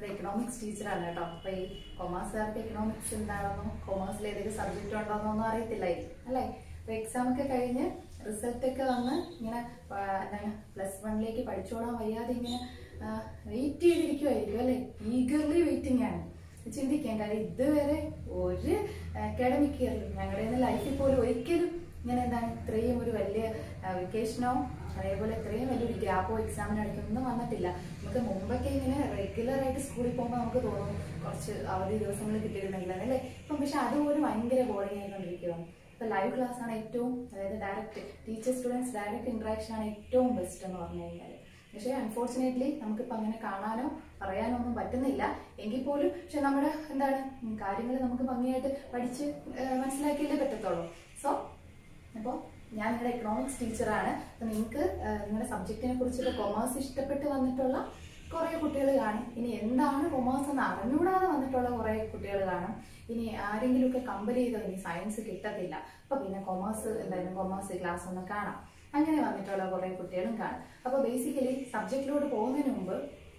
economics ടീച്ചറാണ് കേട്ടോ അപ്പൊ ഈ കൊമേഴ്സുകാർക്ക് എക്കണോമിക്സ് എന്താണെന്നോ കൊമേഴ്സിൽ ഏതെങ്കിലും സബ്ജക്റ്റ് ഉണ്ടോന്നോ ഒന്നും അറിയത്തില്ലായിരിക്കും അല്ലേ അപ്പൊ എക്സാം ഒക്കെ കഴിഞ്ഞ് റിസൾട്ട് ഒക്കെ വന്ന് ഇങ്ങനെ ആ, എന്താണ് പ്ലസ് വണ്ണിലേക്ക് പഠിച്ചോളാൻ വയ്യാതെ ഇങ്ങനെ വെയിറ്റ് ചെയ്തിരിക്കുമായിരിക്കും അല്ലേ ഈഗർലി വെയിറ്റിംഗ് ആണ് ചിന്തിക്കാൻ കാര്യം ഇതുവരെ ഒരു അക്കാഡമിക് ഇയറിലും ഞങ്ങളുടെ ലൈഫിൽ പോലും ഒരിക്കലും ഇങ്ങനെ എന്താണ് ഇത്രയും ഒരു വലിയ വെക്കേഷനോ അതേപോലെ ഇത്രയും വലിയൊരു ഗ്യാപ്പോ എക്സാമിന് അടിക്കൊന്നും വന്നിട്ടില്ല നമുക്ക് മുമ്പൊക്കെ ഇങ്ങനെ റെഗുലർ ആയിട്ട് സ്കൂളിൽ പോകുമ്പോൾ നമുക്ക് തോന്നും കുറച്ച് അവധി ദിവസങ്ങൾ കിട്ടിയിരുന്നെങ്കിൽ അല്ലേ ഇപ്പം പക്ഷെ അതുപോലും ഭയങ്കര ബോറിംഗ് ആയിക്കൊണ്ടിരിക്കുകയാണ് ഇപ്പൊ ലൈവ് ക്ലാസ് ആണ് ഏറ്റവും അതായത് direct teacher students direct interaction ആണ് ഏറ്റവും ബെസ്റ്റ് എന്ന് പറഞ്ഞു കഴിഞ്ഞാൽ പക്ഷേ അൺഫോർച്ചുനേറ്റ്ലി നമുക്കിപ്പോൾ അങ്ങനെ കാണാനോ പറയാനോ ഒന്നും പറ്റുന്നില്ല എങ്കിൽ പോലും പക്ഷെ നമ്മുടെ എന്താണ് കാര്യങ്ങൾ നമുക്ക് ഭംഗിയായിട്ട് പഠിച്ച് ആ, മനസ്സിലാക്കിയല്ലേ പറ്റത്തുള്ളൂ സോ അപ്പോൾ ഞാൻ നിങ്ങളുടെ എക്കണോമിക്സ് ടീച്ചറാണ് അപ്പോൾ നിങ്ങൾക്ക് നിങ്ങളുടെ സബ്ജക്റ്റിനെ കുറിച്ചുള്ള കൊമേഴ്സ് ഇഷ്ടപ്പെട്ട് വന്നിട്ടുള്ള കുറേ കുട്ടികൾ കാണും ഇനി എന്താണ് കൊമേഴ്സ് എന്ന് അറിഞ്ഞുകൂടാതെ വന്നിട്ടുള്ള കുറേ കുട്ടികൾ കാണും ഇനി ആരെങ്കിലുമൊക്കെ കമ്പയർ ചെയ്തോ ഇനി സയൻസ് കിട്ടത്തില്ല അപ്പോൾ പിന്നെ കൊമേഴ്സ് എന്തായാലും കൊമേഴ്സ് ക്ലാസ് ഒന്ന് കാണാം അങ്ങനെ വന്നിട്ടുള്ള കുറേ കുട്ടികളും കാണും അപ്പോൾ ബേസിക്കലി സബ്ജക്റ്റിലോട്ട് പോകുന്നതിന് മുമ്പ്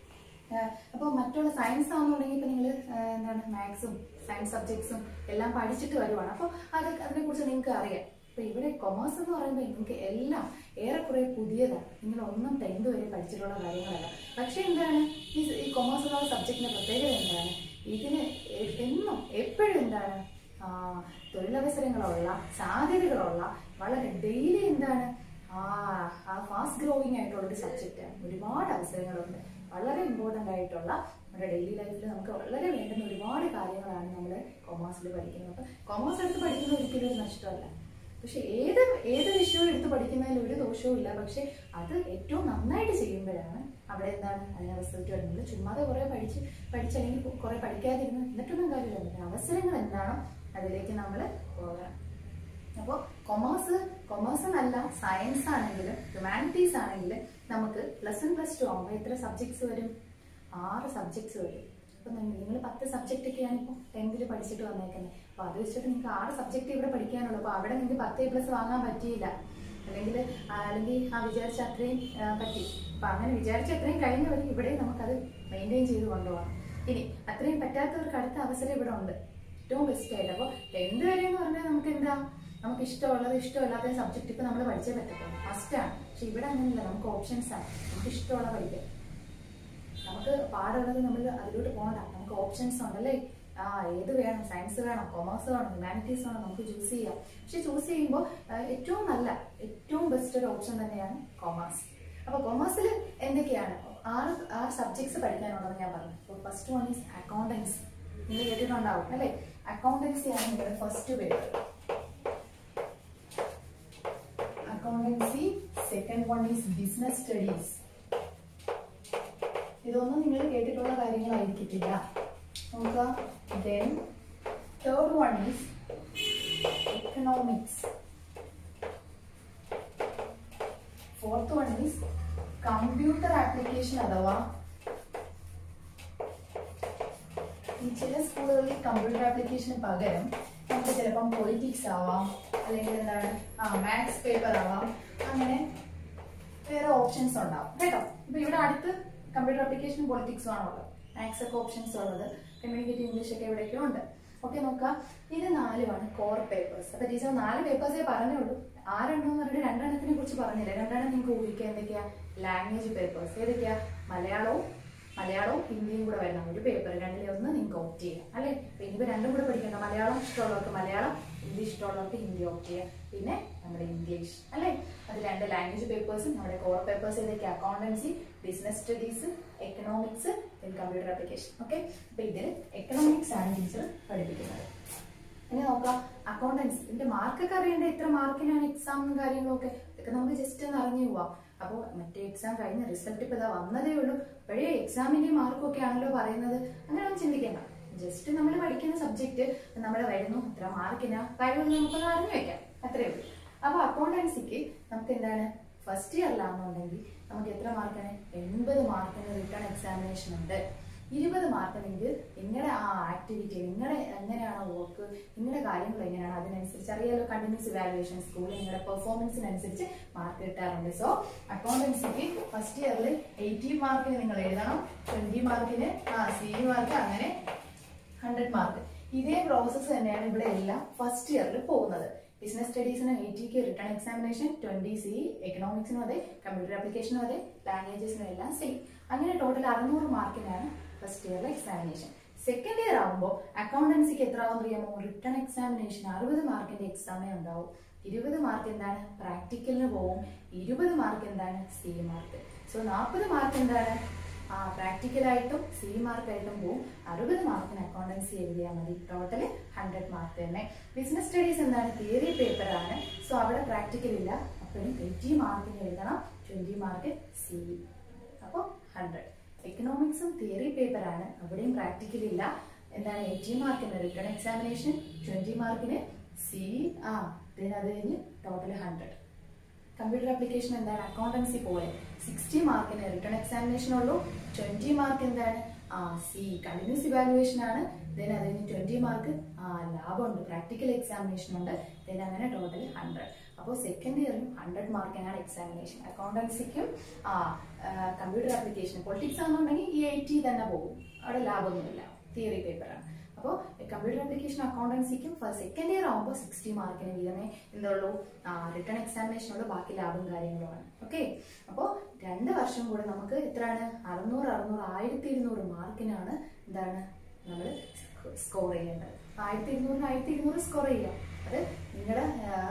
അപ്പോൾ മറ്റുള്ള സയൻസ് ആണെന്നുണ്ടെങ്കിൽ ഇപ്പം നിങ്ങൾ എന്താണ് മാത്സും സയൻസ് സബ്ജക്ട്സും എല്ലാം പഠിച്ചിട്ട് വരുവാണ് അപ്പോൾ അത് അതിനെക്കുറിച്ച് നിങ്ങൾക്ക് അറിയാം അപ്പോൾ ഇവിടെ കൊമേഴ്സ് എന്ന് പറയുമ്പോൾ നിങ്ങൾക്ക് എല്ലാം ഏറെക്കുറെ പുതിയതാണ് നിങ്ങൾ ഒന്നും ടെൻത്ത് വരെ പഠിച്ചിട്ടുള്ള കാര്യങ്ങളല്ല പക്ഷേ എന്താണ് ഈ ഈ കൊമേഴ്സ് എന്നുള്ള സബ്ജക്റ്റിന്റെ പ്രത്യേകത എന്താണ് ഇതിന് എ- എന്നും എപ്പോഴും എന്താണ് ആ, തൊഴിലവസരങ്ങളുള്ള സാധ്യതകളുള്ള വളരെ ഡെയിലി എന്താണ് ആ ആ ഫാസ്റ്റ് ഗ്രോയിങ് ആയിട്ടുള്ള ഒരു സബ്ജക്റ്റാണ് ഒരുപാട് അവസരങ്ങളുണ്ട് വളരെ ഇമ്പോർട്ടൻ്റ് ആയിട്ടുള്ള നമ്മുടെ ഡെയിലി ലൈഫിൽ നമുക്ക് വളരെ വേണ്ടുന്ന ഒരുപാട് കാര്യങ്ങളാണ് നമ്മൾ കൊമേഴ്സിൽ പഠിക്കുന്നത് അപ്പം കൊമേഴ്സ് എടുത്ത് പഠിക്കുന്നത് ഒരിക്കലും ഒരു നഷ്ടമല്ല പക്ഷെ ഏത് ഏത് വിഷയവും എടുത്ത് പഠിക്കുന്നതിൽ ഒരു ദോഷവും ഇല്ല പക്ഷെ അത് ഏറ്റവും നന്നായിട്ട് ചെയ്യുമ്പോഴാണ് അവിടെ എന്താണ് അതിന് റിസൾട്ട് വരുന്നത് ചുമ്മാതെ കുറെ പഠിച്ച് പഠിച്ചല്ലെങ്കിൽ കുറെ പഠിക്കാതിരുന്ന് എന്നിട്ടൊന്നും കാര്യമില്ല അതിന്റെ അവസരങ്ങൾ എന്താണോ അതിലേക്ക് നമ്മൾ പോകണം അപ്പോൾ കൊമേഴ്സ് കൊമേഴ്സ് എന്നല്ല സയൻസ് ആണെങ്കിലും ഹ്യൂമാനിറ്റീസ് ആണെങ്കിലും നമുക്ക് പ്ലസ് വൺ പ്ലസ് ടു ആകുമ്പോൾ എത്ര സബ്ജക്ട്സ് വരും ആറ് സബ്ജക്ട്സ് വരും അപ്പം നിങ്ങൾ പത്ത് സബ്ജക്റ്റ് ഒക്കെയാണ് ഇപ്പോൾ ടെൻത്തിൽ പഠിച്ചിട്ട് വന്നേക്കുന്നത് അപ്പോൾ അത് വെച്ചിട്ട് നിങ്ങൾക്ക് ആറ് സബ്ജക്റ്റ് ഇവിടെ പഠിക്കാനുള്ളൂ അപ്പോൾ അവിടെ നിങ്ങൾക്ക് പത്ത് പ്ലസ് വാങ്ങാൻ പറ്റിയില്ല അല്ലെങ്കിൽ അല്ലെങ്കിൽ ആ വിചാരിച്ച അത്രയും ആ, പറ്റി അപ്പം അങ്ങനെ വിചാരിച്ച അത്രയും കഴിഞ്ഞവർ ഇവിടെ നമുക്കത് മെയിൻറ്റെയിൻ ചെയ്ത് കൊണ്ടുപോകാം ഇനി അത്രയും പറ്റാത്തവർക്ക് അടുത്ത അവസരം ഇവിടെ ഉണ്ട് ഏറ്റവും ബെസ്റ്റ് ആയിട്ട് അപ്പോൾ ടെൻത്ത് വരെ എന്ന് പറഞ്ഞാൽ നമുക്ക് എന്താ നമുക്ക് ഇഷ്ടമുള്ളത് ഇഷ്ടമില്ലാത്ത സബ്ജക്റ്റ് ഇപ്പൊ നമ്മൾ പഠിച്ചേ പറ്റത്തുള്ളൂ ഫസ്റ്റ് ആണ് പക്ഷെ ഇവിടെ അങ്ങനെയല്ല നമുക്ക് ഓപ്ഷൻസ് ആണ് നമുക്ക് ഇഷ്ടമുള്ള പഠിക്കാം നമുക്ക് പാടുള്ളത് നമ്മൾ അതിലോട്ട് പോകണ്ട നമുക്ക് ഓപ്ഷൻസ് ഉണ്ടല്ലേ ആ ഏത് വേണം സയൻസ് വേണം കൊമേഴ്സ് വേണം ഹ്യൂമാനിറ്റീസ് വേണം നമുക്ക് ചൂസ് ചെയ്യാം പക്ഷെ ചൂസ് ചെയ്യുമ്പോൾ ഏറ്റവും നല്ല ഏറ്റവും ബെസ്റ്റ് ഒരു ഓപ്ഷൻ തന്നെയാണ് കൊമേഴ്സ് അപ്പൊ കൊമേഴ്സിൽ എന്തൊക്കെയാണ് ആറ് ആറ് സബ്ജക്ട്സ് പഠിക്കാനുണ്ടെന്ന് ഞാൻ പറഞ്ഞു അപ്പോൾ ഫസ്റ്റ് വൺ ഈസ് അക്കൗണ്ടൻസി നിങ്ങൾ കേട്ടിട്ടുണ്ടാവും അല്ലേ അക്കൗണ്ടൻസി ആണ് നിങ്ങളുടെ first paper accountancy second one is business studies ഇതൊന്നും നിങ്ങൾ കേട്ടിട്ടുള്ള കാര്യങ്ങളായിരിക്കത്തില്ല നോക്കുക then third one is economics fourth one is computer application അഥവാ ഈ ചില സ്കൂളുകളിൽ കമ്പ്യൂട്ടർ ആപ്ലിക്കേഷന് പകരം നമുക്ക് ചിലപ്പം പൊളിറ്റിക്സ് ആവാം അല്ലെങ്കിൽ എന്താണ് ആ മാത്സ് പേപ്പർ ആവാം അങ്ങനെ വേറെ ഓപ്ഷൻസ് ഉണ്ടാവും കേട്ടോ ഇപ്പൊ ഇവിടെ അടുത്ത് കമ്പ്യൂട്ടർ ആപ്ലിക്കേഷൻ പൊളിറ്റിക്സും ആണുള്ളത് മാത്സ് ഒക്കെ ഓപ്ഷൻസ് ഉള്ളത് കമ്മ്യൂണിക്കേറ്റീവ് ഇംഗ്ലീഷ് ഒക്കെ എവിടെയൊക്കെ ഉണ്ട് ഓക്കെ നോക്കാം ഇത് നാലുമാണ് കോർ പേപ്പേഴ്സ് അപ്പൊ ടീച്ചർ നാല് പേപ്പേഴ്സേ പറഞ്ഞുള്ളൂ ആരെണ്ണം എന്ന് പറഞ്ഞിട്ട് രണ്ടെണ്ണത്തിനെ കുറിച്ച് പറഞ്ഞില്ല രണ്ടെണ്ണം നിങ്ങൾക്ക് ഊഹിക്കുക എന്തൊക്കെയാ ലാംഗ്വേജ് പേപ്പേഴ്സ് ഏതൊക്കെയാ മലയാളവും മലയാളവും ഹിന്ദിയും കൂടെ വരുന്ന ഒരു പേപ്പർ രണ്ടിലെ ഒന്ന് നിങ്ങൾക്ക് ഓപ്റ്റ് ചെയ്യാം അല്ലെ ഇനിയിപ്പോ രണ്ടും കൂടെ പഠിക്കണ്ട മലയാളം ഇഷ്ടമുള്ളവർക്ക് മലയാളം ഹിന്ദി ഇഷ്ടമുള്ളവർക്ക് ഹിന്ദി ഓപ്റ്റ് ചെയ്യാം പിന്നെ നമ്മുടെ ഇംഗ്ലീഷ് അല്ലെ അത് രണ്ട് ലാംഗ്വേജ് പേപ്പേഴ്സ് നമ്മുടെ കോർ പേപ്പേഴ്സ് ഏതൊക്കെ accountancy business studies economics computer application okay അപ്പൊ ഇതിൽ എക്കണോമിക്സ് ആണ് ടീച്ചർ പഠിപ്പിക്കുന്നത് ഇനി നോക്കാം അക്കൗണ്ടൻസി ഇതിന്റെ മാർക്കൊക്കെ അറിയേണ്ട എത്ര മാർക്കിനാണ് എക്സാമും കാര്യങ്ങളൊക്കെ ഇതൊക്കെ നമുക്ക് ജസ്റ്റ് ഒന്ന് അറിഞ്ഞു പോവാം അപ്പോൾ മറ്റേ എക്സാം കഴിഞ്ഞ റിസൾട്ട് ഇപ്പൊ ഇതാ വന്നതേ ഉള്ളൂ അപ്പോഴേ എക്സാമിന്റെ മാർക്കും ഒക്കെ ആണല്ലോ പറയുന്നത് അങ്ങനെ ഒന്നും ചിന്തിക്കേണ്ട ജസ്റ്റ് നമ്മൾ പഠിക്കുന്ന സബ്ജക്ട് നമ്മൾ വരുന്നു എത്ര മാർക്കിനാ കാര്യമൊന്നും നമുക്കൊന്ന് അറിഞ്ഞു വെക്കാം അത്രേ ഉള്ളൂ അപ്പൊ അക്കൗണ്ടൻസിക്ക് നമുക്ക് എന്താണ് ഫസ്റ്റ് ഇയറിലാണെന്നുണ്ടെങ്കിൽ നമുക്ക് എത്ര മാർക്കാണ് എൺപത് മാർക്കിന് റിട്ടേൺ എക്സാമിനേഷൻ ഉണ്ട് ഇരുപത് മാർക്ക് നിങ്ങൾക്ക് നിങ്ങളുടെ ആ ആക്ടിവിറ്റി നിങ്ങളുടെ എങ്ങനെയാണോ വർക്ക് നിങ്ങളുടെ കാര്യങ്ങൾ എങ്ങനെയാണ് അതിനനുസരിച്ച് അറിയാലോ കണ്ടിന്യൂസ് ഇവാലുവേഷൻ സ്കൂളിൽ നിങ്ങളുടെ പെർഫോമൻസിനനുസരിച്ച് മാർക്ക് കിട്ടാറുണ്ട് സോ അക്കൗണ്ടൻസിക്ക് ഫസ്റ്റ് ഇയറിൽ എയ്റ്റി മാർക്കിന് നിങ്ങൾ എഴുതണം ട്വന്റി മാർക്കിന് ആ സി മാർക്ക് അങ്ങനെ ഹൺഡ്രഡ് മാർക്ക് ഇതേ പ്രോസസ്സ് തന്നെയാണ് ഇവിടെ എല്ലാം ഫസ്റ്റ് ഇയറിൽ പോകുന്നത് ബിസിനസ് സ്റ്റഡീസിന് എയ്റ്റിക്ക് റിട്ടേൺ എക്സാമിനേഷൻ ട്വന്റി സി എക്കണോമിക്സിനും അതെ കമ്പ്യൂട്ടർ ആപ്ലിക്കേഷനും അതെ ലാംഗ്വേജസിനും എല്ലാം സെയിം അങ്ങനെ ടോട്ടൽ അറുന്നൂറ് മാർക്കിനാണ് ഫസ്റ്റ് ഇയറിലെ എക്സാമിനേഷൻ സെക്കൻഡ് ഇയർ ആകുമ്പോൾ അക്കൗണ്ടൻസിക്ക് എത്ര ആവും അറിയാമോ റിട്ടേൺ എക്സാമിനേഷൻ അറുപത് മാർക്കിന്റെ എക്സാമേ ഉണ്ടാവും ഇരുപത് മാർക്ക് എന്താണ് പ്രാക്ടിക്കലിന് പോവും ഇരുപത് മാർക്ക് എന്താണ് സി മാർക്ക് സോ നാൽപ്പത് മാർക്ക് എന്താണ് ആ പ്രാക്ടിക്കലായിട്ടും സി മാർക്കായിട്ടും പോവും അറുപത് മാർക്കിന് അക്കൗണ്ടൻസി എഴുതിയാൽ മതി ടോട്ടൽ ഹൺഡ്രഡ് മാർക്ക് തന്നെ ബിസിനസ് സ്റ്റഡീസ് എന്താണ് തിയറി പേപ്പറാണ് സോ അവിടെ പ്രാക്ടിക്കൽ ഇല്ല അപ്പോഴും എയ്റ്റി മാർക്കിന് എഴുതണം ട്വന്റി മാർക്ക് സി അപ്പോൾ ഹൺഡ്രഡ് എക്കണോമിക്സും തിയറി പേപ്പറാണ് അവിടെയും പ്രാക്ടിക്കൽ ഇല്ല എന്താണ് എയ്റ്റി മാർക്കിന് റിട്ടേൺ എക്സാമിനേഷൻ ട്വന്റി മാർക്കിന് സി ആ then അത് കഴിഞ്ഞ് ടോട്ടൽ ഹൺഡ്രഡ് കമ്പ്യൂട്ടർ ആപ്ലിക്കേഷൻ എന്താണ് അക്കൗണ്ടൻസി പോലെ സിക്സ്റ്റി മാർക്കിന് റിട്ടേൺ എക്സാമിനേഷൻ ഉള്ളൂ ട്വന്റി മാർക്ക് എന്താണ് ആ സി കണ്ടിന്യൂസ് ഇവാലുവേഷൻ ആണ് ദെൻ അത് കഴിഞ്ഞ് ട്വന്റി മാർക്ക് ആ ലാഭമുണ്ട് പ്രാക്ടിക്കൽ എക്സാമിനേഷൻ ഉണ്ട് ദെൻ അങ്ങനെ ടോട്ടൽ ഹൺഡ്രഡ് അപ്പോൾ സെക്കൻഡ് ഇയറിലും ഹൺഡ്രഡ് മാർക്കിനാണ് എക്സാമിനേഷൻ അക്കൗണ്ടൻസിക്കും ആ കമ്പ്യൂട്ടർ ആപ്ലിക്കേഷൻ പൊളിറ്റിക്സ് ആണെന്നുണ്ടെങ്കിൽ ഈ എയ്റ്റി തന്നെ പോകും അവിടെ ലാഭമൊന്നുമില്ല തിയറി പേപ്പറാണ് അപ്പോൾ കമ്പ്യൂട്ടർ ആപ്ലിക്കേഷൻ അക്കൗണ്ടൻസിക്കും സെക്കൻഡ് ഇയർ ആകുമ്പോൾ സിക്സ്റ്റി മാർക്കിന് വീതമേ എന്തുള്ളൂ റിട്ടേൺ എക്സാമിനേഷനുള്ള ബാക്കി ലാഭം കാര്യങ്ങളുമാണ് ഓക്കെ അപ്പോൾ രണ്ട് വർഷം കൂടെ നമുക്ക് എത്രയാണ് അറുന്നൂറ് അറുന്നൂറ് ആയിരത്തി ഇരുന്നൂറ് മാർക്കിനാണ് എന്താണ് നമ്മൾ സ്കോർ ചെയ്യേണ്ടത് ആയിരത്തി ഇരുന്നൂറിന് ആയിരത്തി ഇരുന്നൂറ് സ്കോർ ചെയ്യാം അത് നിങ്ങളുടെ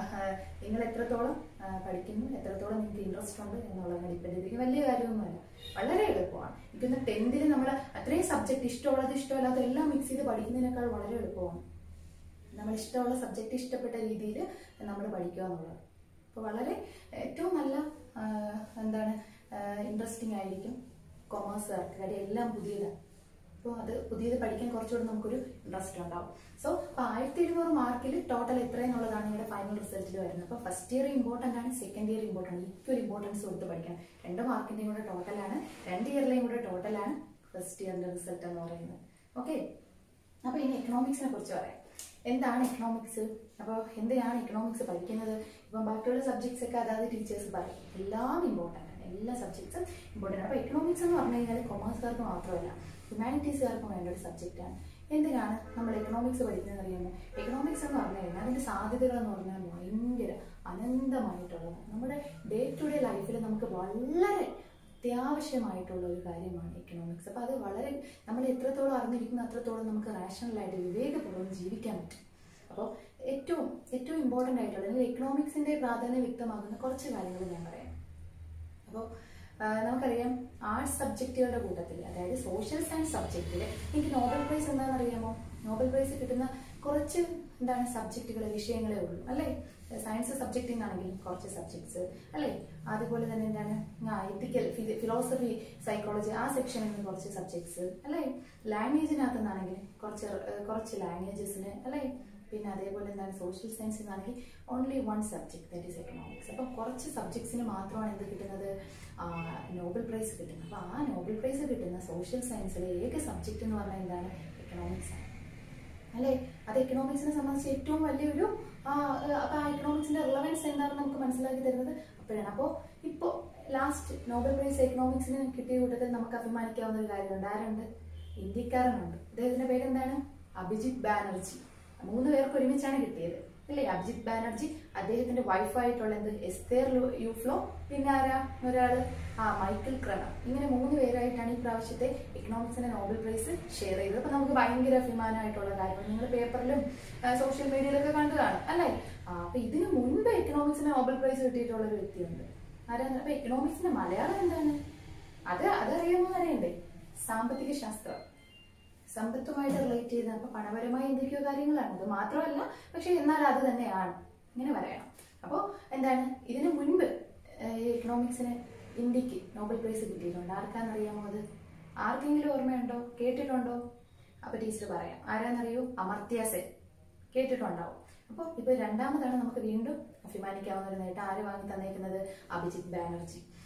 നിങ്ങൾ എത്രത്തോളം ആ, പഠിക്കുന്നു എത്രത്തോളം നിങ്ങൾക്ക് ഇൻട്രസ്റ്റ് ഉണ്ട് എന്നുള്ളതിനെ ഡിപ്പെൻഡ് ചെയ്തിരിക്കും വലിയ കാര്യമൊന്നുമല്ല വളരെ എളുപ്പമാണ് എനിക്കൊന്ന് ടെൻത്തിൽ നമ്മൾ അത്രയും സബ്ജക്ട് ഇഷ്ടമുള്ളത് ഇഷ്ടമല്ലാത്ത എല്ലാം മിക്സ് ചെയ്ത് പഠിക്കുന്നതിനേക്കാൾ വളരെ എളുപ്പമാണ് നമ്മൾ ഇഷ്ടമുള്ള സബ്ജക്റ്റ് ഇഷ്ടപ്പെട്ട രീതിയിൽ നമ്മൾ പഠിക്കുക എന്നുള്ളത് അപ്പോൾ വളരെ ഏറ്റവും നല്ല ആ, എന്താണ് ഇൻട്രസ്റ്റിംഗ് ആയിരിക്കും കൊമേഴ്സുകാർക്ക് കാര്യം എല്ലാം പുതിയതാണ് അപ്പോൾ അത് പുതിയത് പഠിക്കാൻ കുറച്ചുകൂടി നമുക്കൊരു ഇൻട്രസ്റ്റ് ഉണ്ടാവും സോ അപ്പോൾ ആയിരത്തി ഇരുന്നൂറ് മാർക്കിൽ ടോട്ടൽ എത്രയെന്നുള്ളതാണ് ഇവിടെ ഫൈനൽ റിസൾട്ടിൽ വരുന്നത് അപ്പോൾ ഫസ്റ്റ് ഇയർ ഇമ്പോർട്ടൻ്റ് ആണ് സെക്കൻഡ് ഇയർ ഇമ്പോർട്ടൻ്റ് ആണ് ഈക്വൽ ഇമ്പോർട്ടൻസ് കൊടുത്ത് പഠിക്കണം രണ്ട് മാർക്കിൻ്റെയും കൂടെ ടോട്ടലാണ് രണ്ട് ഇയറിലെയും കൂടെ ടോട്ടലാണ് ഫസ്റ്റ് ഇയറിൻ്റെ റിസൾട്ട് എന്ന് പറയുന്നത് ഓക്കെ അപ്പോൾ ഇനി എക്കണോമിക്സിനെ കുറിച്ച് പറയാം എന്താണ് എക്കണോമിക്സ് അപ്പോൾ എന്തിനാണ് എക്കണോമിക്സ് പഠിക്കുന്നത് ഇപ്പം ബാക്കിയുള്ള സബ്ജക്ട്സ് ഒക്കെ അതായത് ടീച്ചേഴ്സ് പറയും എല്ലാം ഇമ്പോർട്ടൻ്റ് ആണ് എല്ലാ സബ്ജക്ട്സും ഇമ്പോർട്ടൻ്റ് ആണ് അപ്പോൾ എക്കണോമിക്സ് എന്ന് പറഞ്ഞു കഴിഞ്ഞാൽ കൊമേഴ്സുകാർക്ക് മാത്രമല്ല ഹ്യൂമാനിറ്റീസുകാർക്കും വേണ്ട ഒരു സബ്ജക്റ്റാണ് എന്തിനാണ് നമ്മൾ എക്കണോമിക്സ് പഠിക്കുന്നത് അറിയുമ്പോൾ എക്കണോമിക്സ് എന്ന് പറഞ്ഞു കഴിഞ്ഞാൽ അതിൻ്റെ സാധ്യതകൾ എന്ന് പറഞ്ഞാൽ ഭയങ്കര അനന്തമായിട്ടുള്ളതാണ് നമ്മുടെ ഡേ ടു ഡേ ലൈഫിൽ നമുക്ക് വളരെ അത്യാവശ്യമായിട്ടുള്ള ഒരു കാര്യമാണ് എക്കണോമിക്സ് അപ്പോൾ അത് വളരെ നമ്മൾ എത്രത്തോളം അറിഞ്ഞിരിക്കുന്നു അത്രത്തോളം നമുക്ക് റാഷണലായിട്ട് വിവേകപൂർവ്വം ജീവിക്കാൻ പറ്റും അപ്പോൾ ഏറ്റവും ഏറ്റവും ഇമ്പോർട്ടൻ്റ് ആയിട്ടുള്ള അല്ലെങ്കിൽ എക്കണോമിക്സിൻ്റെ പ്രാധാന്യം വ്യക്തമാകുന്ന കുറച്ച് കാര്യങ്ങൾ ഞാൻ പറയാം അപ്പോൾ നമുക്കറിയാം ആർട്സ് സബ്ജക്റ്റുകളുടെ കൂട്ടത്തിൽ അതായത് സോഷ്യൽ സയൻസ് സബ്ജക്റ്റിൽ എനിക്ക് നോബൽ പ്രൈസ് എന്താണെന്ന് അറിയാമോ നോബൽ പ്രൈസ് കിട്ടുന്ന കുറച്ച് എന്താണ് സബ്ജക്റ്റുകൾ വിഷയങ്ങളേ ഉള്ളൂ അല്ലേ സയൻസ് സബ്ജക്റ്റിൽ നിന്നാണെങ്കിലും കുറച്ച് സബ്ജക്ട്സ് അല്ലേ അതുപോലെ തന്നെ എന്താണ് എത്തിക്കൽ ഫിലോസഫി സൈക്കോളജി ആ സെക്ഷനിൽ നിന്ന് കുറച്ച് സബ്ജക്ട്സ് അല്ലേ ലാംഗ്വേജിനകത്ത് നിന്നാണെങ്കിൽ കുറച്ച് ഏഹ്, കുറച്ച് ലാംഗ്വേജസിന് അല്ലേ പിന്നെ അതേപോലെ എന്താണ് സോഷ്യൽ സയൻസിൽ നിന്നാണെങ്കിൽ only one subject that is economics അപ്പം കുറച്ച് സബ്ജക്ട്സിന് മാത്രമാണ് എന്ത് കിട്ടുന്നത് ആ, നോബൽ പ്രൈസ് കിട്ടുന്നത് അപ്പോൾ ആ നോബൽ പ്രൈസ് കിട്ടുന്ന സോഷ്യൽ സയൻസിലെ ഏക സബ്ജക്റ്റ് എന്ന് പറഞ്ഞാൽ എന്താണ് എക്കണോമിക്സ് ആണ് അല്ലേ അത് എക്കണോമിക്സിനെ സംബന്ധിച്ച് ഏറ്റവും വലിയൊരു ആ, ഏഹ്, അപ്പൊ ആ എക്കണോമിക്സിന്റെ റിലവൻസ് എന്താണെന്ന് നമുക്ക് മനസ്സിലാക്കി തരുന്നത് അപ്പോഴാണ് അപ്പോൾ ഇപ്പോൾ ലാസ്റ്റ് നോബൽ പ്രൈസ് എക്കണോമിക്സിന് കിട്ടിയ കൂട്ടത്തിൽ നമുക്ക് അഭിമാനിക്കാവുന്ന ഒരു കാര്യമുണ്ട് ആരുണ്ട് ഇന്ത്യക്കാരനുണ്ട് അദ്ദേഹത്തിന്റെ പേരെന്താണ് അഭിജിത് ബാനർജി മൂന്ന് പേർക്ക് ഒരുമിച്ചാണ് കിട്ടിയത് അല്ലേ അഭിജിത് ബാനർജി അദ്ദേഹത്തിന്റെ വൈഫായിട്ടുള്ള എന്ത് എസ്തേർ ലു- യൂഫ്ലോ പിന്നെ ആരാ ഒരാള് ആ മൈക്കിൾ ക്രമർ ഇങ്ങനെ മൂന്ന് പേരായിട്ടാണ് ഈ പ്രാവശ്യത്തെ എക്കണോമിക്സിന്റെ നോബൽ പ്രൈസ് ഷെയർ ചെയ്തത് അപ്പൊ നമുക്ക് ഭയങ്കര അഭിമാനമായിട്ടുള്ള കാര്യമാണ് നിങ്ങൾ പേപ്പറിലും സോഷ്യൽ മീഡിയയിലൊക്കെ കണ്ടു കാണും അല്ലേ ആ, അപ്പൊ ഇതിന് മുൻപ് എക്കണോമിക്സിന് നോബൽ പ്രൈസ് കിട്ടിയിട്ടുള്ള ഒരു വ്യക്തിയുണ്ട് ആരാണ് അപ്പൊ എക്കണോമിക്സിന്റെ മലയാളം എന്താണ് അത് അതറിയാമോ അറിയണ്ടേ സാമ്പത്തിക ശാസ്ത്രം സമ്പത്തുമായിട്ട് റിലേറ്റ് ചെയ്ത് അപ്പൊ പണപരമായ എന്തൊക്കെയോ കാര്യങ്ങളാണ് അത് മാത്രമല്ല പക്ഷെ എന്നാൽ അത് തന്നെയാണ് ഇങ്ങനെ പറയണം അപ്പോൾ എന്താണ് ഇതിനു മുൻപ് എക്കണോമിക്സിന് ഇന്ത്യക്ക് നോബൽ പ്രൈസ് കിട്ടിയിട്ടുണ്ട് ആർക്കാണെന്നറിയാമോ അത് ആർക്കെങ്കിലും ഓർമ്മയുണ്ടോ കേട്ടിട്ടുണ്ടോ അപ്പൊ ടീച്ചർ പറയാം ആരാന്നറിയോ അമർത്യ സെൻ കേട്ടിട്ടുണ്ടാവും അപ്പോൾ ഇപ്പോൾ രണ്ടാമതാണ് നമുക്ക് വീണ്ടും അഭിമാനിക്കാവുന്ന ഒരു നേട്ടം ആര് വാങ്ങി തന്നേക്കുന്നത് അഭിജിത് ബാനർജി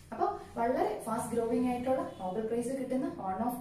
അപ്പോൾ വളരെ ഫാസ്റ്റ് ഗ്രോവിംഗ് ആയിട്ടുള്ള നോബൽ പ്രൈസ് കിട്ടുന്ന one of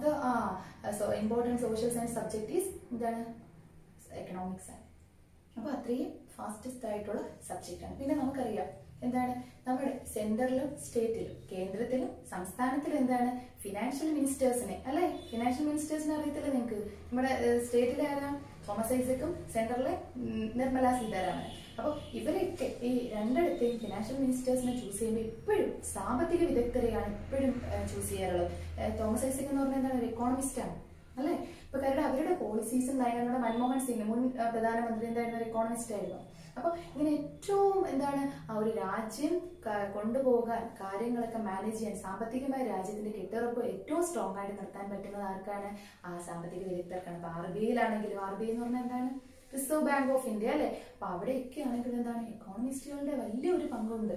the important social science subject is എന്താണ് എക്കണോമിക്സ് ആണ് അപ്പോൾ അത്രയും ഫാസ്റ്റസ്റ്റ് ആയിട്ടുള്ള സബ്ജക്റ്റ് ആണ് പിന്നെ നമുക്കറിയാം എന്താണ് നമ്മുടെ സെന്ററിലും സ്റ്റേറ്റിലും കേന്ദ്രത്തിലും സംസ്ഥാനത്തിലും എന്താണ് ഫിനാൻഷ്യൽ മിനിസ്റ്റേഴ്സിനെ അല്ലേ ഫിനാൻഷ്യൽ മിനിസ്റ്റേഴ്സിനെ അറിയത്തില്ല നിങ്ങൾക്ക് നമ്മുടെ സ്റ്റേറ്റിലെ ആരാ തോമസ് ഐസക്കും സെന്ററിലെ ഉം, നിർമ്മല സീതാരാമൻ അപ്പോൾ ഇവരൊക്കെ ഈ രണ്ടിടത്തെയും ഫിനാൻഷ്യൽ മിനിസ്റ്റേഴ്സിനെ ചൂസ് ചെയ്യുമ്പോൾ ഇപ്പോഴും സാമ്പത്തിക വിദഗ്ധരെയാണ് ഇപ്പോഴും ചൂസ് ചെയ്യാറുള്ളത് ഏഹ്, തോമസ് ഐസക് എന്ന് പറഞ്ഞാൽ എന്താണ് ഒരു economist ആണ് അല്ലേ ഇപ്പൊ കാരണം അവരുടെ പോളിസീസും നയങ്ങളുടെ മൻമോഹൻ സിംഗ് മുൻ ആ, പ്രധാനമന്ത്രി എന്തായിരുന്നു ഒരു എക്കോണമിസ്റ്റ് ആയിരുന്നു അപ്പൊ ഇങ്ങനെ ഏറ്റവും എന്താണ് ആ ഒരു രാജ്യം ക- കൊണ്ടുപോകാൻ കാര്യങ്ങളൊക്കെ മാനേജ് ചെയ്യാൻ സാമ്പത്തികമായ രാജ്യത്തിന്റെ കെട്ടുറപ്പ് ഏറ്റവും സ്ട്രോങ് ആയിട്ട് നിർത്താൻ പറ്റുന്നത് ആർക്കാണ് ആ സാമ്പത്തിക വിദഗ്ധർക്കാണ് അപ്പൊ ആർ ബി ഐയിലാണെങ്കിലും ആർ ബി ഐ എന്ന് പറഞ്ഞാൽ എന്താണ് റിസർവ് ബാങ്ക് ഓഫ് ഇന്ത്യ അല്ലെ അപ്പൊ അവിടെയൊക്കെ ആണെങ്കിൽ എന്താണ് എക്കോണമിസ്റ്റുകളുടെ വലിയൊരു പങ്കുണ്ട്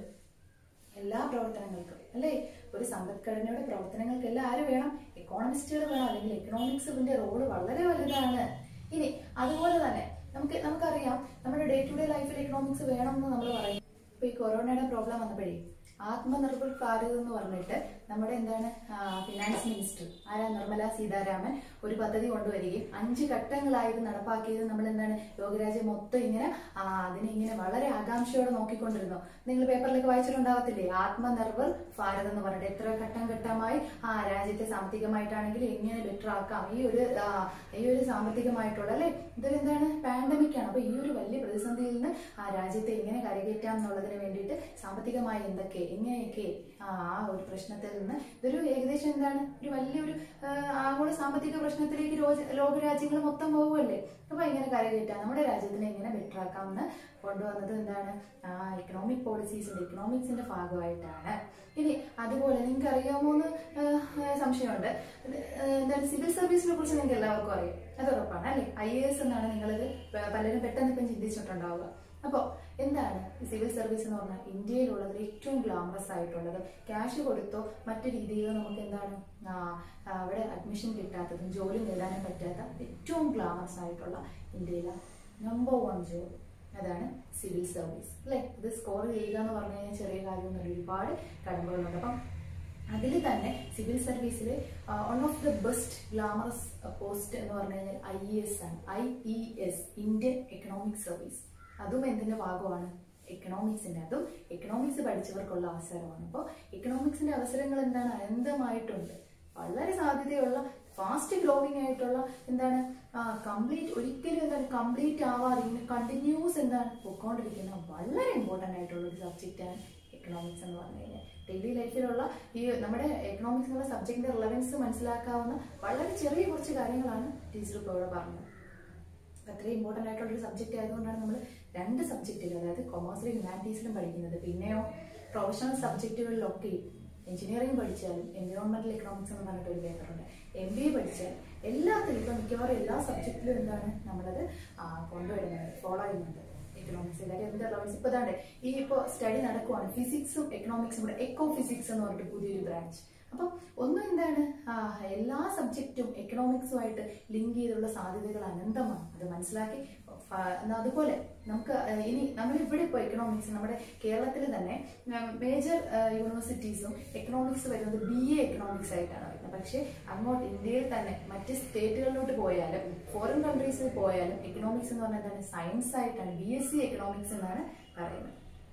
എല്ലാ പ്രവർത്തനങ്ങൾക്കും അല്ലേ ഒരു സമ്പദ്ഘടനയുടെ പ്രവർത്തനങ്ങൾക്കെല്ലാം ആര് വേണം എക്കോണമിസ്റ്റുകൾ വേണം അല്ലെങ്കിൽ എക്കണോമിക്സിന്റെ റോള് വളരെ വലുതാണ് ഇനി അതുപോലെ തന്നെ നമുക്ക് നമുക്കറിയാം നമ്മുടെ ഡേ ടു ഡേ ലൈഫിൽ എക്കണോമിക്സ് വേണം എന്ന് നമ്മൾ പറയും ഇപ്പൊ ഈ കൊറോണയുടെ പ്രോബ്ലം വന്നപ്പോഴേ ആത്മനിർഭർ ഭാരത് എന്ന് പറഞ്ഞിട്ട് നമ്മുടെ എന്താണ് ഫിനാൻസ് മിനിസ്റ്റർ ആരാ നിർമ്മല സീതാരാമൻ ഒരു പദ്ധതി കൊണ്ടുവരികയും അഞ്ച് ഘട്ടങ്ങളായത് നടപ്പാക്കിയത് നമ്മൾ എന്താണ് ലോകരാജ്യം മൊത്തം ഇങ്ങനെ ആ, അതിനെ ഇങ്ങനെ വളരെ ആകാംക്ഷയോടെ നോക്കിക്കൊണ്ടിരുന്നു നിങ്ങൾ പേപ്പറിലൊക്കെ വായിച്ചിട്ടുണ്ടാവത്തില്ലേ ആത്മനിർഭർ ഭാരത് എന്ന് പറഞ്ഞിട്ട് എത്ര ഘട്ടം ഘട്ടമായി ആ രാജ്യത്തെ സാമ്പത്തികമായിട്ടാണെങ്കിൽ എങ്ങനെ ബെറ്റർ ആക്കാം ഈ ഒരു ആ, ഈ ഒരു സാമ്പത്തികമായിട്ടുള്ള അല്ലെ ഇതൊരു എന്താണ് പാൻഡമിക് ആണ് അപ്പൊ ഈ ഒരു വലിയ പ്രതിസന്ധിയിൽ നിന്ന് ആ രാജ്യത്തെ എങ്ങനെ കരകയറ്റാം എന്നുള്ളതിന് വേണ്ടിയിട്ട് സാമ്പത്തികമായി എന്തൊക്കെ എങ്ങനെയൊക്കെ ആ ആ ഒരു പ്രശ്നത്തിൽ നിന്ന് ഇതൊരു ഏകദേശം എന്താണ് ഒരു വലിയൊരു ആ, ആഗോള സാമ്പത്തിക പ്രശ്നത്തിലേക്ക് ലോക- ലോകരാജ്യങ്ങൾ മൊത്തം പോകുമല്ലേ അപ്പൊ ഇങ്ങനെ കരകയറ്റാം നമ്മുടെ രാജ്യത്തിനെ എങ്ങനെ ബെറ്റർ ആക്കാമെന്ന് കൊണ്ടുവന്നത് എന്താണ് ആ എക്കണോമിക് പോളിസീസിന്റെ എക്കണോമിക്സിന്റെ ഭാഗമായിട്ടാണ് ഇനി അതുപോലെ നിങ്ങൾക്ക് അറിയാമോ എന്ന് സംശയമുണ്ട് ഇത്, ആ, എന്താണ് സിവിൽ സർവീസിനെ കുറിച്ച് നിങ്ങൾക്ക് എല്ലാവർക്കും അറിയാം അത് ഉറപ്പാണ് അല്ലെ ഐ എ എസ് എന്നാണ് നിങ്ങളിത് പ- പലരും പെട്ടെന്ന് ഇപ്പം ചിന്തിച്ചിട്ടുണ്ടാവുക അപ്പോൾ എന്താണ് ഈ സിവിൽ സർവീസ് എന്ന് പറഞ്ഞാൽ ഇന്ത്യയിലുള്ളതിൽ ഏറ്റവും ഗ്ലാമറസ് ആയിട്ടുള്ളത് ക്യാഷ് കൊടുത്തോ മറ്റു രീതിയിലോ നമുക്ക് എന്താണ് ആ, ആ, അവിടെ അഡ്മിഷൻ കിട്ടാത്തതും ജോലി നേടാനും പറ്റാത്ത ഏറ്റവും ഗ്ലാമറസ് ആയിട്ടുള്ള ഇന്ത്യയിലെ നമ്പർ വൺ ജോബ് അതാണ് സിവിൽ സർവീസ് അല്ലേ ഇത് സ്കോർ ചെയ്യുക എന്ന് പറഞ്ഞു കഴിഞ്ഞാൽ ചെറിയ കാര്യമൊന്നുമില്ല ഒരുപാട് കടമ്പകളുണ്ട് അപ്പം അതിൽ തന്നെ സിവിൽ സർവീസിൽ one of the best glamorous post എന്ന് പറഞ്ഞു കഴിഞ്ഞാൽ ഐ ഇ എസ് ആണ് I E S Indian economic service അതും എന്തിന്റെ ഭാഗമാണ് എക്കണോമിക്സിന്റെ അതും എക്കണോമിക്സ് പഠിച്ചവർക്കുള്ള അവസരമാണ് അപ്പോൾ എക്കണോമിക്സിന്റെ അവസരങ്ങൾ എന്താണ് അനന്തമായിട്ടുണ്ട് വളരെ സാധ്യതയുള്ള ഫാസ്റ്റ് ഗ്രോവിംഗ് ആയിട്ടുള്ള എന്താണ് കംപ്ലീറ്റ് ഒരിക്കലും എന്താണ് കംപ്ലീറ്റ് ആവാതെ ഇങ്ങനെ കണ്ടിന്യൂസ് എന്താണ് പൊയ്ക്കൊണ്ടിരിക്കുന്ന വളരെ ഇമ്പോർട്ടൻ്റ് ആയിട്ടുള്ള ഒരു സബ്ജക്റ്റാണ് എക്കണോമിക്സ് എന്ന് പറഞ്ഞു കഴിഞ്ഞാൽ ഡെയിലി ലൈഫിലുള്ള ഈ നമ്മുടെ എക്കണോമിക്സ് എന്നുള്ള സബ്ജക്റ്റിന്റെ റിലവൻസ് മനസ്സിലാക്കാവുന്ന വളരെ ചെറിയ കുറച്ച് കാര്യങ്ങളാണ് ടീച്ചർ ഇപ്പോൾ ഇവിടെ പറഞ്ഞത് അത്രയും ഇമ്പോർട്ടൻ്റ് ആയിട്ടുള്ള ഒരു സബ്ജക്റ്റ് ആയതുകൊണ്ടാണ് നമ്മൾ രണ്ട് സബ്ജക്റ്റിൽ അതായത് കൊമേഴ്സിലും ഹ്യൂമാനിറ്റീസിലും പഠിക്കുന്നത് പിന്നെയോ പ്രൊഫഷണൽ സബ്ജക്റ്റുകളിലൊക്കെ എഞ്ചിനീയറിംഗ് പഠിച്ചാലും എൻവയോൺമെന്റൽ എക്കണോമിക്സ് എന്ന് പറഞ്ഞിട്ട് ഒരു പേപ്പറുണ്ട് എം ബി എ പഠിച്ചാൽ എല്ലാത്തിലും ഇപ്പം മിക്കവാറും എല്ലാ സബ്ജക്റ്റിലും എന്താണ് നമ്മളത് ആ, കൊണ്ടുവരുന്നത് ഫോളോ ചെയ്യുന്നുണ്ട് എക്കണോമിക്സ് എല്ലാവരും എന്ത് റിലവൻസ് ഇപ്പോൾ ഇതാണ്ട് ഈ ഇപ്പോൾ സ്റ്റഡി നടക്കുവാണ് ഫിസിക്സും എക്കണോമിക്സും കൂടെ എക്കോ ഫിസിക്സ് എന്ന് പറഞ്ഞിട്ട് പുതിയൊരു ബ്രാഞ്ച് അപ്പം ഒന്നും എന്താണ് ആ, എല്ലാ സബ്ജക്റ്റും എക്കണോമിക്സുമായിട്ട് ലിങ്ക് ചെയ്തുള്ള സാധ്യതകൾ അനന്തമാണ് അത് മനസ്സിലാക്കി ഫ- എന്നാ അതുപോലെ നമുക്ക് ആ, ഇനി നമ്മൾ ഇവിടെ ഇപ്പോൾ എക്കണോമിക്സ് നമ്മുടെ കേരളത്തിൽ തന്നെ മേജർ യൂണിവേഴ്സിറ്റീസും എക്കണോമിക്സ് വരുന്നത് ബി എ എക്കണോമിക്സ് ആയിട്ടാണ് വരുന്നത് പക്ഷേ അങ്ങോട്ട് ഇന്ത്യയിൽ തന്നെ മറ്റ് സ്റ്റേറ്റുകളിലോട്ട് പോയാലും ഫോറിൻ കൺട്രീസിൽ പോയാലും എക്കണോമിക്സ് എന്ന് പറഞ്ഞാൽ എന്താണ് സയൻസ് ആയിട്ടാണ് ബി എസ് സി എക്കണോമിക്സ് എന്നാണ് പറയുന്നത്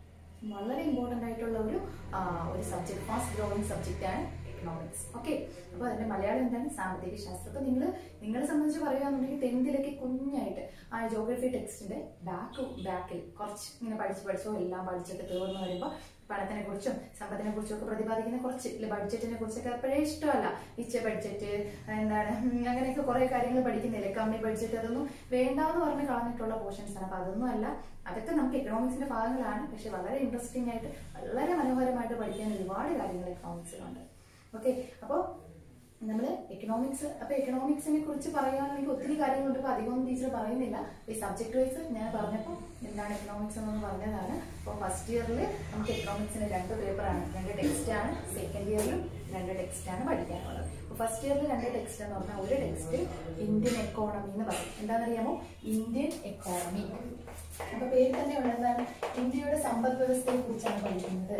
വളരെ ഇമ്പോർട്ടൻ്റ് ആയിട്ടുള്ള ഒരു ആ, ഒരു സബ്ജക്ട് ഫാസ്റ്റ് ഗ്രോയിങ് സബ്ജക്റ്റ് ആണ് എക്കണോമിക്സ് ഓക്കെ അപ്പോൾ അതിന്റെ മലയാളം എന്താണ് സാമ്പത്തിക ശാസ്ത്രം അപ്പോൾ നിങ്ങൾ നിങ്ങളെ സംബന്ധിച്ച് പറയുകയാണെന്നുണ്ടെങ്കിൽ ടെൻത്തിലൊക്കെ കുഞ്ഞായിട്ട് ആ ജോഗ്രഫി ടെക്സ്റ്റിന്റെ ബാക്ക് ബാക്കിൽ കുറച്ച് ഇങ്ങനെ പഠിച്ച് പഠിച്ചോ എല്ലാം പഠിച്ചൊക്കെ തീർന്നു വരുമ്പോൾ പണത്തിനെ കുറിച്ചും സമ്പത്തിനെ കുറിച്ചും ഒക്കെ പ്രതിപാദിക്കുന്ന കുറച്ച് ഇല്ല ബഡ്ജറ്റിനെ കുറിച്ചൊക്കെ അപ്പോഴേ ഇഷ്ടമല്ല ഇച്ച ബഡ്ജറ്റ് എന്താണ് ഉം, അങ്ങനെയൊക്കെ കുറെ കാര്യങ്ങൾ പഠിക്കുന്നില്ലേ കമ്മി ബഡ്ജറ്റ് അതൊന്നും വേണ്ടാന്ന് പറഞ്ഞ് കളഞ്ഞിട്ടുള്ള പോർഷൻസ് ആണ് അപ്പൊ അതൊന്നും അല്ല അതൊക്കെ നമുക്ക് എക്കണോമിക്സിന്റെ ഭാഗങ്ങളാണ് പക്ഷെ വളരെ ഇൻട്രസ്റ്റിംഗ് ആയിട്ട് വളരെ മനോഹരമായിട്ട് പഠിക്കാൻ ഒരുപാട് കാര്യങ്ങൾ എക്കണോമിക്സിലുണ്ട് ഓക്കെ അപ്പോൾ നമ്മൾ എക്കണോമിക്സ് അപ്പൊ എക്കണോമിക്സിനെ കുറിച്ച് പറയുകയാണെങ്കിൽ ഒത്തിരി കാര്യങ്ങളുണ്ട് ഇപ്പൊ അധികമൊന്നും ടീച്ചർ പറയുന്നില്ല ഈ സബ്ജക്ട് വൈസ് ഞാൻ പറഞ്ഞപ്പോൾ എന്താണ് എക്കണോമിക്സ് എന്ന് പറഞ്ഞതാണ് അപ്പോൾ ഫസ്റ്റ് ഇയറിൽ നമുക്ക് എക്കണോമിക്സിന് രണ്ട് പേപ്പറാണ് രണ്ട് ടെക്സ്റ്റ് ആണ് സെക്കൻഡ് ഇയറിലും രണ്ട് ടെക്സ്റ്റ് ആണ് പഠിക്കാനുള്ളത് അപ്പോൾ ഫസ്റ്റ് ഇയറിൽ രണ്ട് ടെക്സ്റ്റ് എന്ന് പറഞ്ഞാൽ ഒരു ടെക്സ്റ്റ് ഇന്ത്യൻ എക്കോണമി എന്ന് പറയും എന്താണെന്നറിയാമോ ഇന്ത്യൻ എക്കോണമി അപ്പൊ പേര് തന്നെ ഉള്ളതാണ് ഇന്ത്യയുടെ സമ്പദ് വ്യവസ്ഥയെ കുറിച്ചാണ് പഠിക്കുന്നത് അപ്പൊ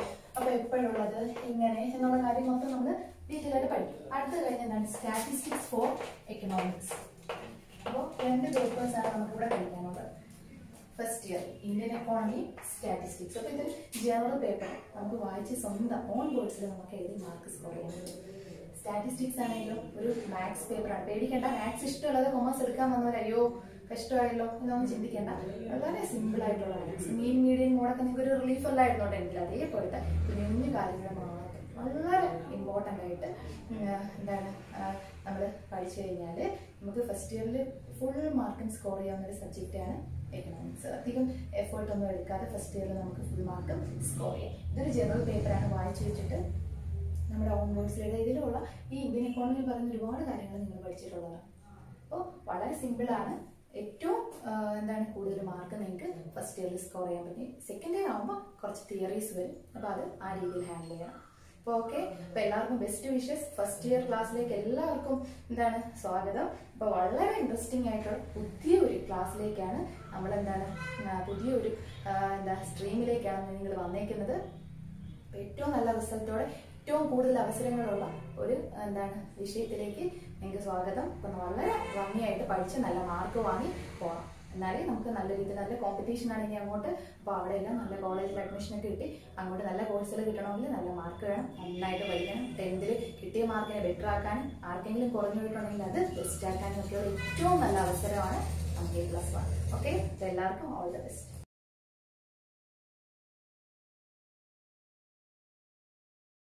അപ്പൊ എപ്പോഴുള്ളത് എങ്ങനെ എന്നുള്ള കാര്യം മൊത്തം നമ്മൾ ഡീറ്റെയിൽ ആയിട്ട് പഠിക്കും അടുത്ത കഴിഞ്ഞ എന്താണ് സ്റ്റാറ്റിസ്റ്റിക്സ് ഫോർ എക്കണോമിക്സ് അപ്പോൾ രണ്ട് പേപ്പേഴ്സ് ആണ് നമുക്ക് ഇവിടെ പഠിക്കാനുള്ളത് first year Indian economy statistics അപ്പോൾ ഇത് ജനറൽ പേപ്പർ നമുക്ക് വായിച്ച് സ്വന്തം ഓൺ വേർഡ്സിൽ നമുക്ക് എഴുതി മാർക്ക് സ്കോർ ചെയ്യാൻ സ്റ്റാറ്റിസ്റ്റിക്സ് ആണെങ്കിലും ഒരു മാത്സ് പേപ്പറാണ് പേടിക്കേണ്ട മാത്സ് ഇഷ്ടമുള്ളത് കൊമേഴ്സ് എടുക്കാൻ വന്നവർ അയ്യോ കഷ്ടമായല്ലോ എന്നൊന്നും ചിന്തിക്കേണ്ട വളരെ സിമ്പിൾ ആയിട്ടുള്ള മാത്സ് മീൻ മീഡിയം മോഡൊക്കെ നിങ്ങൾക്ക് ഒരു റിലീഫ് അല്ലായിരുന്നോ ടെൻത്തിൽ അതേപോലത്തെ കുഞ്ഞു കാര്യങ്ങൾ മാത്രം വളരെ ഇമ്പോർട്ടൻ്റ് ആയിട്ട് ഉം, എന്താണ് നമ്മൾ പഠിച്ചു കഴിഞ്ഞാൽ നമുക്ക് ഫസ്റ്റ് ഇയറിൽ ഫുൾ മാർക്കും സ്കോർ ചെയ്യാവുന്ന ഒരു സബ്ജക്റ്റാണ് എക്കണോമിക്സ് അധികം എഫേർട്ട് ഒന്നും എടുക്കാതെ ഫസ്റ്റ് ഇയറിൽ നമുക്ക് ഫുൾ മാർക്കും സ്കോർ ചെയ്യാം ഇതൊരു ജനറൽ പേപ്പറാണ് വായിച്ചു വെച്ചിട്ട് നമ്മുടെ ഓൺ വേർഡ്സിലുള്ള ഇതിലുള്ള ഈ ഇന്ത്യൻ എക്കോണമി പറയുന്ന ഒരുപാട് കാര്യങ്ങൾ നിങ്ങൾ പഠിച്ചിട്ടുള്ളതാണ് അപ്പോൾ വളരെ സിമ്പിളാണ് ഏറ്റവും ആ, എന്താണ് കൂടുതൽ മാർക്ക് നിങ്ങൾക്ക് ഫസ്റ്റ് ഇയറിൽ സ്കോർ ചെയ്യാൻ പറ്റും സെക്കൻഡ് ഇയർ ആകുമ്പോൾ കുറച്ച് തിയറീസ് വരും അപ്പോൾ അത് ആ രീതിയിൽ ഹാൻഡിൽ ചെയ്യണം അപ്പോൾ ഓക്കെ അപ്പോൾ എല്ലാവർക്കും ബെസ്റ്റ് വിഷസ് ഫസ്റ്റ് ഇയർ ക്ലാസ്സിലേക്ക് എല്ലാവർക്കും എന്താണ് സ്വാഗതം അപ്പോൾ വളരെ ഇൻട്രസ്റ്റിംഗ് ആയിട്ടുള്ള പുതിയൊരു ക്ലാസ്സിലേക്കാണ് നമ്മൾ എന്താണ് ആ, പുതിയൊരു ആ, എന്താ സ്ട്രീമിലേക്കാണ് നിങ്ങൾ വന്നേക്കുന്നത് അപ്പൊ ഏറ്റവും നല്ല റിസൾട്ടോടെ ഏറ്റവും കൂടുതൽ അവസരങ്ങളുള്ള ഒരു എന്താണ് വിഷയത്തിലേക്ക് നിങ്ങൾക്ക് സ്വാഗതം അപ്പം വളരെ ഭംഗിയായിട്ട് പഠിച്ച് നല്ല മാർക്ക് വാങ്ങി പോകണം എന്നാലേ നമുക്ക് നല്ല രീതിയിൽ നല്ല കോമ്പറ്റീഷൻ ആണ് ഇനി അങ്ങോട്ട് അപ്പോൾ അവിടെ എല്ലാം നല്ല കോളേജിൽ അഡ്മിഷൻ ഒക്കെ കിട്ടി അങ്ങോട്ട് നല്ല കോഴ്സുകൾ കിട്ടണമെങ്കിൽ നല്ല മാർക്ക് വേണം നന്നായിട്ട് പഠിക്കണം ടെൻത്തിൽ കിട്ടിയ മാർക്കിനെ ബെറ്റർ ആക്കാനും ആർക്കെങ്കിലും കുറഞ്ഞു പോയിട്ടുണ്ടെങ്കിൽ അത് ബെസ്റ്റ് ആക്കാനും ഒക്കെയുള്ള ഏറ്റവും നല്ല അവസരമാണ് നമുക്ക് പ്ലസ് വൺ ഓക്കെ എല്ലാവർക്കും ഓൾ ദ ബെസ്റ്റ്